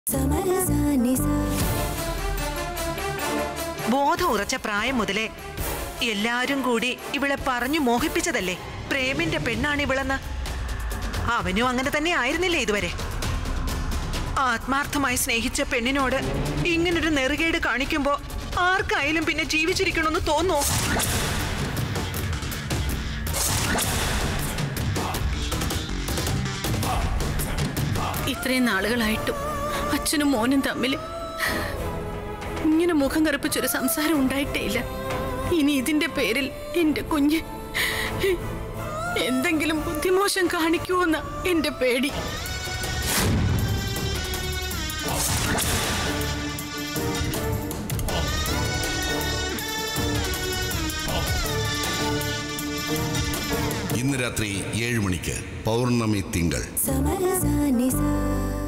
ബോധം ഉറച്ച പ്രായം മുതലേ എല്ലാരും കൂടി ഇവളെ പറഞ്ഞു മോഹിപ്പിച്ചതല്ലേ പ്രേമിന്റെ പെണ്ണാണ് ഇവളെന്ന് അവനും അങ്ങനെ തന്നെ ആയിരുന്നില്ലേ ഇതുവരെ ആത്മാർത്ഥമായി സ്നേഹിച്ച പെണ്ണിനോട് ഇങ്ങനൊരു നെറുകേട് കാണിക്കുമ്പോ ആർക്കായാലും പിന്നെ ജീവിച്ചിരിക്കണമെന്ന് തോന്നുമോ ഇത്രയും നാളുകളായിട്ടും അച്ഛനും മോനും തമ്മിൽ ഇങ്ങനെ മുഖം കറുപ്പിച്ചൊരു സംസാരം ഉണ്ടായിട്ടേ ഇല്ല ഇനി ഇതിന്റെ പേരിൽ എന്റെ കുഞ്ഞ് എന്തെങ്കിലും ബുദ്ധിമോശം കാണിക്കുമോന്ന എന്റെ പേടി ഇന്ന് രാത്രി ഏഴ് മണിക്ക് പൗർണമി തിങ്കൾ സമരസാനിസ